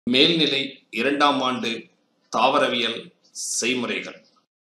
மேல்நிலை இரண்டாம் ஆண்டு தாவரவியல் செய்முறைகள்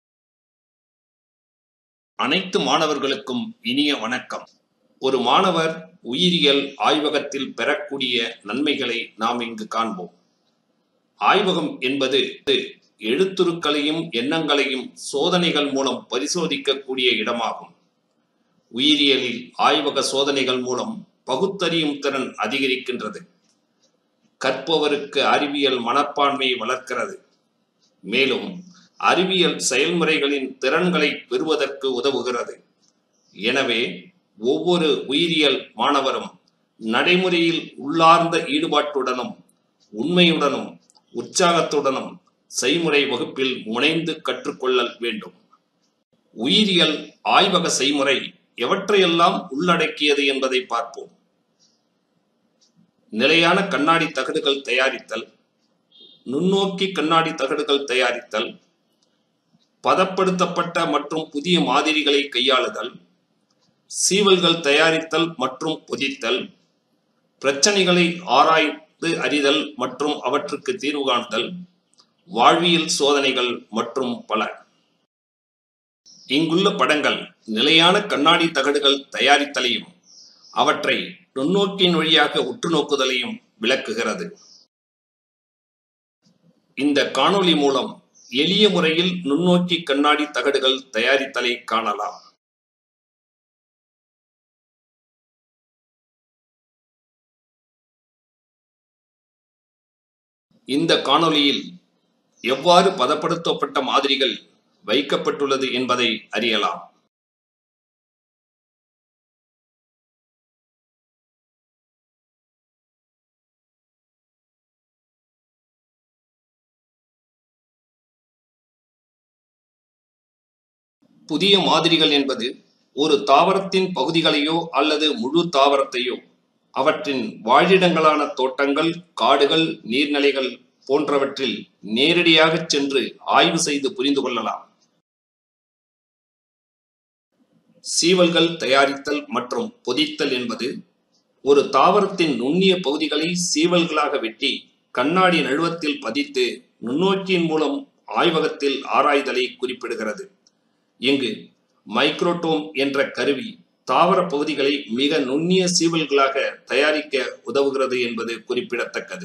அனைத்து மாணவர்களுக்கும் இனிய வணக்கம் ஒரு மாணவர் உயிரியல் ஆய்வகத்தில் பெறக்கூடிய நன்மைகளை நாம் இங்கு காண்போம் ஆய்வகம் என்பது எழுத்துருக்களையும் எண்ணங்களையும் சோதனைகள் மூலம் பரிசோதிக்கக்கூடிய இடமாகும் உயிரியலில் ஆய்வக சோதனைகள் மூலம் பகுத்தறியும் திறன் அதிகரிக்கின்றது கற்பவருக்கு அறிவியல் மனப்பான்மையை வளர்க்கிறது மேலும் அறிவியல் செயல்முறைகளின் திறன்களை பெறுவதற்கு உதவுகிறது எனவே ஒவ்வொரு உயிரியல் மாணவரும் நடைமுறையில் உள்ளார்ந்த ஈடுபாட்டுடனும் உண்மையுடனும் உற்சாகத்துடனும் செய்முறை வகுப்பில் முனைந்து கற்றுக்கொள்ளல் வேண்டும் உயிரியல் ஆய்வக செய்முறை எவற்றையெல்லாம் உள்ளடக்கியது என்பதை பார்ப்போம் நிலையான கண்ணாடி தகடுகள் தயாரித்தல் நுண்ணோக்கி கண்ணாடி தகடுகள் தயாரித்தல் பதப்படுத்தப்பட்ட மற்றும் புதிய மாதிரிகளை கையாளுதல் சீவல்கள் தயாரித்தல் மற்றும் பொதித்தல் பிரச்சனைகளை ஆராய்ந்து அறிதல் மற்றும் அவற்றுக்கு தீர்வு காணுதல் வாழ்வியல் சோதனைகள் மற்றும் பல இங்குள்ள படங்கள் நிலையான கண்ணாடி தகடுகள் தயாரித்தலையும் அவற்றை நுண்ணோக்கின் வழியாக உற்று நோக்குதலையும் விளக்குகிறது இந்த காணொளி மூலம் எளிய முறையில் நுண்ணோக்கி கண்ணாடி தகடுகள் தயாரித்தலை காணலாம் இந்த காணொளியில் எவ்வாறு பதப்படுத்தப்பட்ட மாதிரிகள் வைக்கப்பட்டுள்ளது என்பதை அறியலாம் புதிய மாதிரிகள் என்பது ஒரு தாவரத்தின் பகுதிகளையோ அல்லது முழு தாவரத்தையோ அவற்றின் வாழிடங்களான தோட்டங்கள் காடுகள் நீர்நிலைகள் போன்றவற்றில் நேரடியாக சென்று ஆய்வு செய்து புரிந்து கொள்ளலாம் சீவல்கள் தயாரித்தல் மற்றும் பொதித்தல் என்பது ஒரு தாவரத்தின் நுண்ணிய பகுதிகளை சீவல்களாக வெட்டி கண்ணாடி நழுவத்தில் பதித்து நுண்ணோக்கியின் மூலம் ஆய்வகத்தில் ஆராய்தலை குறிப்பிடுகிறது இங்கு மைக்ரோட்டோம் என்ற கருவி தாவர பகுதிகளை மிக நுண்ணிய சீவல்களாக தயாரிக்க உதவுகிறது என்பது குறிப்பிடத்தக்கது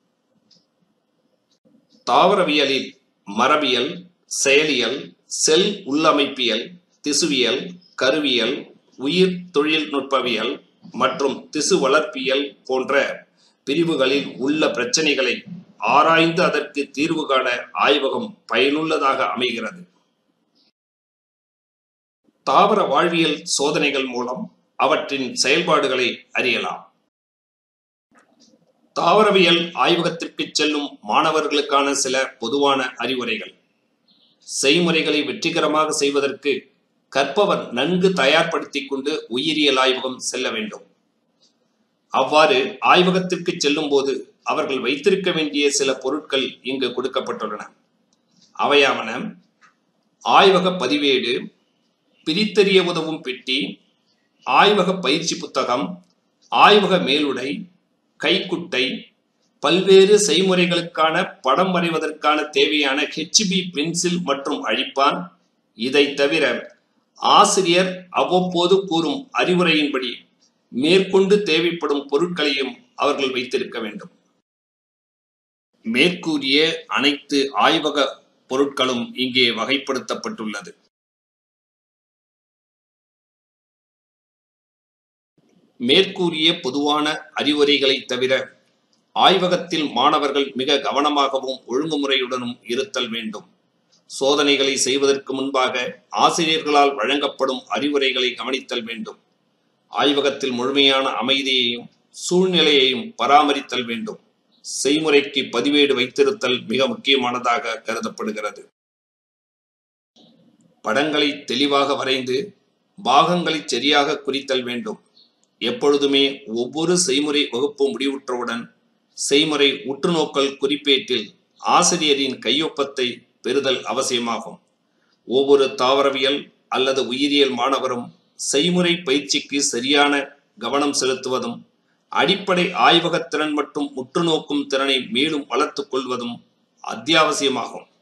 தாவரவியலில் மரபியல் செயலியல் செல் உள்ளமைப்பியல் திசுவியல் கருவியல் உயிர் தொழில்நுட்பவியல் மற்றும் திசு வளர்ப்பியல் போன்ற பிரிவுகளில் உள்ள பிரச்சனைகளை ஆராய்ந்து அதற்கு தீர்வு காண ஆய்வகம் பயனுள்ளதாக அமைகிறது தாவர வாழ்வியல் சோதனைகள் மூலம் அவற்றின் செயல்பாடுகளை அறியலாம் தாவரவியல் ஆய்வகத்திற்கு செல்லும் மாணவர்களுக்கான சில பொதுவான அறிவுரைகள் செய்முறைகளை வெற்றிகரமாக செய்வதற்கு கற்பவர் நன்கு தயார்படுத்திக் கொண்டு உயிரியல் ஆய்வகம் செல்ல வேண்டும் அவ்வாறு ஆய்வகத்திற்கு செல்லும் போது அவர்கள் வைத்திருக்க வேண்டிய சில பொருட்கள் இங்கு கொடுக்கப்பட்டுள்ளன அவையாவன ஆய்வக பதிவேடு பிரித்தறிய உதவும் பெட்டி ஆய்வக பயிற்சி புத்தகம் ஆய்வக மேலுடை கைக்குட்டை பல்வேறு செய்முறைகளுக்கான படம் வரைவதற்கான தேவையான ஹெச்பி பென்சில் மற்றும் அழிப்பான் இதை தவிர ஆசிரியர் அவ்வப்போது கூறும் அறிவுரையின்படி மேற்கொண்டு தேவைப்படும் பொருட்களையும் அவர்கள் வைத்திருக்க வேண்டும் மேற்கூறிய அனைத்து ஆய்வக பொருட்களும் இங்கே வகைப்படுத்தப்பட்டுள்ளது மேற்கூறிய பொதுவான அறிவுரைகளை தவிர ஆய்வகத்தில் மாணவர்கள் மிக கவனமாகவும் ஒழுங்குமுறையுடனும் இருத்தல் வேண்டும் சோதனைகளை செய்வதற்கு முன்பாக ஆசிரியர்களால் வழங்கப்படும் அறிவுரைகளை கவனித்தல் வேண்டும் ஆய்வகத்தில் முழுமையான அமைதியையும் சூழ்நிலையையும் பராமரித்தல் வேண்டும் செய்முறைக்கு பதிவேடு வைத்திருத்தல் மிக முக்கியமானதாக கருதப்படுகிறது படங்களை தெளிவாக வரைந்து பாகங்களை சரியாக குறித்தல் வேண்டும் எப்பொழுதுமே ஒவ்வொரு செய்முறை வகுப்பு முடிவுற்றவுடன் செய்முறை உற்றுநோக்கல் குறிப்பேட்டில் ஆசிரியரின் கையொப்பத்தை பெறுதல் அவசியமாகும் ஒவ்வொரு தாவரவியல் அல்லது உயிரியல் மாணவரும் செய்முறை பயிற்சிக்கு சரியான கவனம் செலுத்துவதும் அடிப்படை ஆய்வகத் திறன் மற்றும் உற்றுநோக்கும் திறனை மேலும் வளர்த்துக் கொள்வதும் அத்தியாவசியமாகும்